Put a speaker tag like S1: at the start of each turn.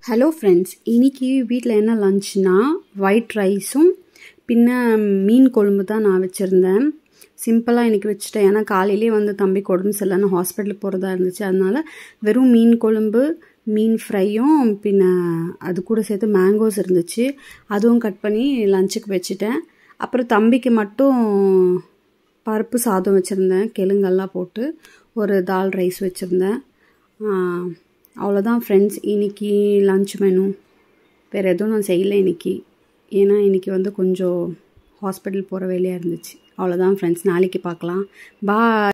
S1: hello friends இன்னைக்கு வீட்டில் என்ன லஞ்ச்னா ஒயிட் ரைஸும் பின்ன மீன் குழம்பு தான் நான் வச்சுருந்தேன் சிம்பிளாக இன்றைக்கி வச்சுட்டேன் ஏன்னா காலையிலே வந்து தம்பி உடம்பு சரியில்லைன்னு ஹாஸ்பிட்டலுக்கு போகிறதா இருந்துச்சு அதனால் வெறும் மீன் குழம்பு மீன் ஃப்ரையும் பின்ன அது கூட சேர்த்து மேங்கோஸ் இருந்துச்சு அதுவும் கட் பண்ணி லஞ்சுக்கு வச்சுட்டேன் அப்புறம் தம்பிக்கு மட்டும் பருப்பு சாதம் வச்சுருந்தேன் கெலுங்கெல்லாம் போட்டு ஒரு தால் ரைஸ் வச்சுருந்தேன் அவ்வளோதான் ஃப்ரெண்ட்ஸ் இன்றைக்கி லன்ச் மெனு வேறு எதுவும் நான் செய்யலை இன்றைக்கி ஏன்னா இன்றைக்கி வந்து கொஞ்சம் ஹாஸ்பிட்டல் போகிற வேலையாக இருந்துச்சு அவ்வளோதான் ஃப்ரெண்ட்ஸ் நாளைக்கு பார்க்கலாம் பா